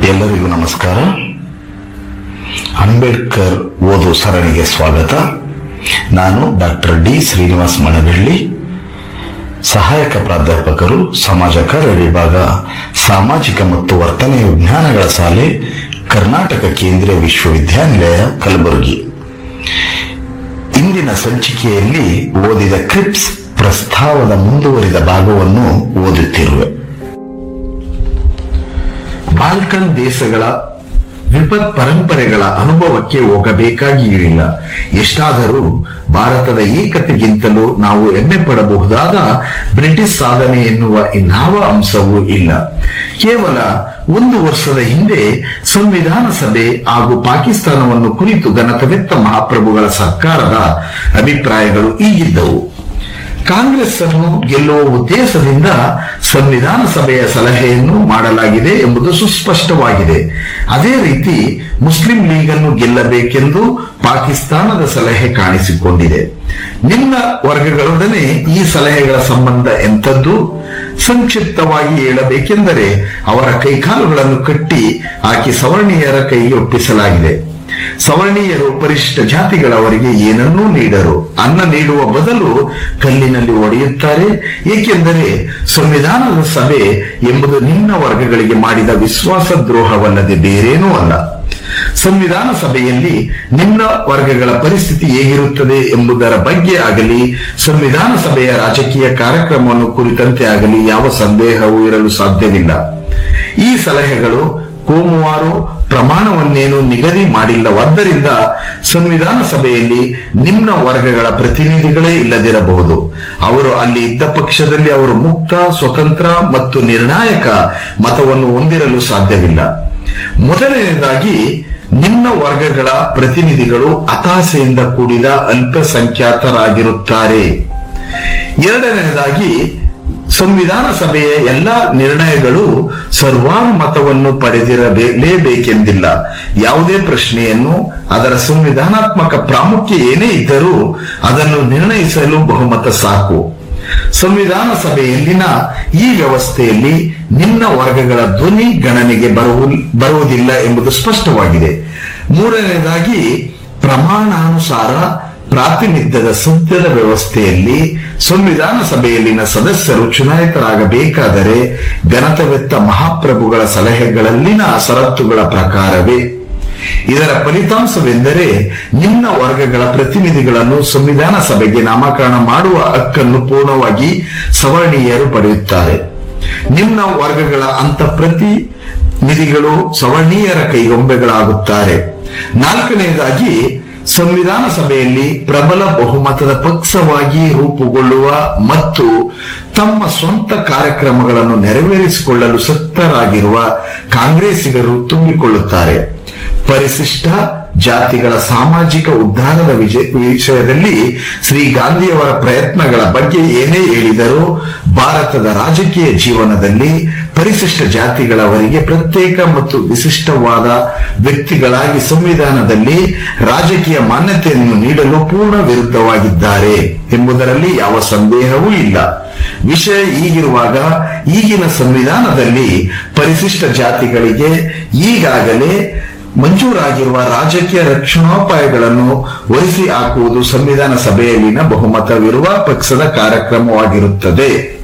ಎಲ್ಲರಿಗೂ ನಮಸ್ಕಾರ ಅಂಬೇಡ್ಕರ್ ಓದು ಸರಣಿಗೆ ಸ್ವಾಗತ ನಾನು ಡಾಕ್ಟರ್ ಡಿ ಶ್ರೀನಿವಾಸ್ ಮಣಬೆಳ್ಳಿ ಸಹಾಯಕ ಪ್ರಾಧ್ಯಾಪಕರು ಸಮಾಜ ಕಾರ್ಯ ವಿಭಾಗ ಸಾಮಾಜಿಕ ಮತ್ತು ವರ್ತನೆ ವಿಜ್ಞಾನಗಳ ಶಾಲೆ ಕರ್ನಾಟಕ ಕೇಂದ್ರೀಯ ವಿಶ್ವವಿದ್ಯಾನಿಲಯ ಕಲಬುರಗಿ ಇಂದಿನ ಸಂಚಿಕೆಯಲ್ಲಿ ಓದಿದ ಕ್ರಿಪ್ಸ್ ಪ್ರಸ್ತಾವದ ಮುಂದುವರಿದ ಭಾಗವನ್ನು ಓದುತ್ತಿರುವೆ ಬಾಲ್ಕನ್ ದೇಶಗಳ ವಿಪತ್ ಪರಂಪರೆಗಳ ಅನುಭವಕ್ಕೆ ಹೋಗಬೇಕಾಗಿರಲಿಲ್ಲ ಎಷ್ಟಾದರೂ ಭಾರತದ ಏಕತೆಗಿಂತಲೂ ನಾವು ಹೆಮ್ಮೆ ಪಡಬಹುದಾದ ಬ್ರಿಟಿಷ್ ಸಾಧನೆ ಎನ್ನುವ ಇನ್ನಾವ ಅಂಶವೂ ಇಲ್ಲ ಕೇವಲ ಒಂದು ವರ್ಷದ ಹಿಂದೆ ಸಂವಿಧಾನ ಸಭೆ ಹಾಗೂ ಪಾಕಿಸ್ತಾನವನ್ನು ಕುರಿತು ಘನತವೆತ್ತ ಮಹಾಪ್ರಭುಗಳ ಸರ್ಕಾರದ ಅಭಿಪ್ರಾಯಗಳು ಈಗಿದ್ದವು ಕಾಂಗ್ರೆಸ್ ಅನ್ನು ಗೆಲ್ಲುವ ಉದ್ದೇಶದಿಂದ ಸಂವಿಧಾನ ಸಭೆಯ ಸಲಹೆಯನ್ನು ಮಾಡಲಾಗಿದೆ ಎಂಬುದು ಸುಸ್ಪಷ್ಟವಾಗಿದೆ ಅದೇ ರೀತಿ ಮುಸ್ಲಿಂ ಲೀಗ್ ಅನ್ನು ಗೆಲ್ಲಬೇಕೆಂದು ಪಾಕಿಸ್ತಾನದ ಸಲಹೆ ಕಾಣಿಸಿಕೊಂಡಿದೆ ನಿಮ್ನ ವರ್ಗಗಳೊಡನೆ ಈ ಸಲಹೆಗಳ ಸಂಬಂಧ ಎಂಥದ್ದು ಸಂಕ್ಷಿಪ್ತವಾಗಿ ಹೇಳಬೇಕೆಂದರೆ ಅವರ ಕೈಕಾಲುಗಳನ್ನು ಕಟ್ಟಿ ಆಕೆ ಸವರ್ಣೀಯರ ಕೈಗೆ ಒಪ್ಪಿಸಲಾಗಿದೆ ಸವರ್ಣೀಯರು ಪರಿಶಿಷ್ಟ ಜಾತಿಗಳವರಿಗೆ ಏನನ್ನೂ ನೀಡರು ಅನ್ನ ನೀಡುವ ಬದಲು ಕಲ್ಲಿನಲ್ಲಿ ಒಡೆಯುತ್ತಾರೆ ಏಕೆಂದರೆ ಸಂವಿಧಾನದ ಸಭೆ ಎಂಬುದು ನಿಮ್ನ ವರ್ಗಗಳಿಗೆ ಮಾಡಿದ ವಿಶ್ವಾಸ ದ್ರೋಹವಲ್ಲದೆ ಬೇರೇನೂ ಅಲ್ಲ ಸಂವಿಧಾನ ಸಭೆಯಲ್ಲಿ ನಿಮ್ನ ವರ್ಗಗಳ ಪರಿಸ್ಥಿತಿ ಹೇಗಿರುತ್ತದೆ ಎಂಬುದರ ಬಗ್ಗೆ ಆಗಲಿ ಸಂವಿಧಾನ ಸಭೆಯ ರಾಜಕೀಯ ಕಾರ್ಯಕ್ರಮವನ್ನು ಕುರಿತಂತೆ ಆಗಲಿ ಯಾವ ಸಂದೇಹವೂ ಇರಲು ಸಾಧ್ಯವಿಲ್ಲ ಈ ಸಲಹೆಗಳು ಕೋಮುವಾರು ಪ್ರಮಾಣವನ್ನೇನು ನಿಗದಿ ಮಾಡಿಲ್ಲವಾದ್ದರಿಂದ ಸಂವಿಧಾನ ಸಭೆಯಲ್ಲಿ ನಿಮ್ನ ವರ್ಗಗಳ ಪ್ರತಿನಿಧಿಗಳೇ ಇಲ್ಲದಿರಬಹುದು ಅವರು ಅಲ್ಲಿ ಇದ್ದ ಪಕ್ಷದಲ್ಲಿ ಅವರು ಮುಕ್ತ ಸ್ವತಂತ್ರ ಮತ್ತು ನಿರ್ಣಾಯಕ ಮತವನ್ನು ಹೊಂದಿರಲು ಸಾಧ್ಯವಿಲ್ಲ ಮೊದಲನೆಯದಾಗಿ ನಿಮ್ನ ವರ್ಗಗಳ ಪ್ರತಿನಿಧಿಗಳು ಹತಾಶೆಯಿಂದ ಕೂಡಿದ ಅಲ್ಪಸಂಖ್ಯಾತರಾಗಿರುತ್ತಾರೆ ಎರಡನೆಯದಾಗಿ ಸಂವಿಧಾನ ಸಭೆಯ ಎಲ್ಲಾ ನಿರ್ಣಯಗಳು ಸರ್ವಾನುಮತವನ್ನು ಪಡೆದಿರಲೇಬೇಕೆಂದಿಲ್ಲ ಯಾವುದೇ ಪ್ರಶ್ನೆಯನ್ನು ಅದರ ಸಂವಿಧಾನಾತ್ಮಕ ಪ್ರಾಮುಖ್ಯ ಏನೇ ಇದ್ದರೂ ಅದನ್ನು ನಿರ್ಣಯಿಸಲು ಬಹುಮತ ಸಾಕು ಸಂವಿಧಾನ ಸಭೆಯಲ್ಲಿನ ಈ ವ್ಯವಸ್ಥೆಯಲ್ಲಿ ನಿಮ್ನ ವರ್ಗಗಳ ಧ್ವನಿ ಗಣನೆಗೆ ಬರುವು- ಬರುವುದಿಲ್ಲ ಎಂಬುದು ಸ್ಪಷ್ಟವಾಗಿದೆ ಮೂರನೆಯದಾಗಿ ಪ್ರಮಾಣಾನುಸಾರ ಪ್ರಾತಿನಿಧ್ಯದ ಸದ್ಯದ ವ್ಯವಸ್ಥೆಯಲ್ಲಿ ಸಂವಿಧಾನ ಸಭೆಯಲ್ಲಿನ ಸದಸ್ಯರು ಚುನಾಯಿತರಾಗಬೇಕಾದರೆ ಘನತವೆತ್ತ ಮಹಾಪ್ರಭುಗಳ ಸಲಹೆಗಳಲ್ಲಿನ ಷರತ್ತುಗಳ ಪ್ರಕಾರವೇ ಇದರ ಫಲಿತಾಂಶವೆಂದರೆ ನಿಮ್ನ ವರ್ಗಗಳ ಪ್ರತಿನಿಧಿಗಳನ್ನು ಸಂವಿಧಾನ ಸಭೆಗೆ ನಾಮಕರಣ ಮಾಡುವ ಹಕ್ಕನ್ನು ಪೂರ್ಣವಾಗಿ ಸವರ್ಣೀಯರು ಪಡೆಯುತ್ತಾರೆ ನಿಮ್ನ ವರ್ಗಗಳ ಅಂತ ಪ್ರತಿನಿಧಿಗಳು ಸವರ್ಣೀಯರ ಕೈಗೊಂಬೆಗಳಾಗುತ್ತಾರೆ ನಾಲ್ಕನೆಯದಾಗಿ ಸಂವಿಧಾನ ಸಭೆಯಲ್ಲಿ ಪ್ರಬಲ ಬಹುಮತದ ಪಕ್ಷವಾಗಿ ರೂಪುಗೊಳ್ಳುವ ಮತ್ತು ತಮ್ಮ ಸ್ವಂತ ಕಾರ್ಯಕ್ರಮಗಳನ್ನು ನೆರವೇರಿಸಿಕೊಳ್ಳಲು ಸಕ್ತರಾಗಿರುವ ಕಾಂಗ್ರೆಸ್ಸಿಗರು ತುಂಬಿಕೊಳ್ಳುತ್ತಾರೆ ಪರಿಶಿಷ್ಟ ಜಾತಿಗಳ ಸಾಮಾಜಿಕ ಉದ್ಧಾರದ ವಿಜಯ ವಿಷಯದಲ್ಲಿ ಶ್ರೀ ಗಾಂಧಿಯವರ ಪ್ರಯತ್ನಗಳ ಬಗ್ಗೆ ಏನೇ ಹೇಳಿದರೂ ಭಾರತದ ರಾಜಕೀಯ ಜೀವನದಲ್ಲಿ ಪರಿಶಿಷ್ಟ ಜಾತಿಗಳವರಿಗೆ ಪ್ರತ್ಯೇಕ ಮತ್ತು ವಿಶಿಷ್ಟವಾದ ವ್ಯಕ್ತಿಗಳಾಗಿ ಸಂವಿಧಾನದಲ್ಲಿ ರಾಜಕೀಯ ಮಾನ್ಯತೆಯನ್ನು ನೀಡಲು ಪೂರ್ಣ ವಿರುದ್ಧವಾಗಿದ್ದಾರೆ ಎಂಬುದರಲ್ಲಿ ಯಾವ ಸಂದೇಹವೂ ಇಲ್ಲ ವಿಷಯ ಹೀಗಿರುವಾಗ ಈಗಿನ ಸಂವಿಧಾನದಲ್ಲಿ ಪರಿಶಿಷ್ಟ ಜಾತಿಗಳಿಗೆ ಈಗಾಗಲೇ ಮಂಜೂರಾಗಿರುವ ರಾಜಕೀಯ ರಕ್ಷಣೋಪಾಯಗಳನ್ನು ಒರೆಸಿ ಹಾಕುವುದು ಸಂವಿಧಾನ ಸಭೆಯಲ್ಲಿನ ಬಹುಮತವಿರುವ ಪಕ್ಷದ ಕಾರ್ಯಕ್ರಮವಾಗಿರುತ್ತದೆ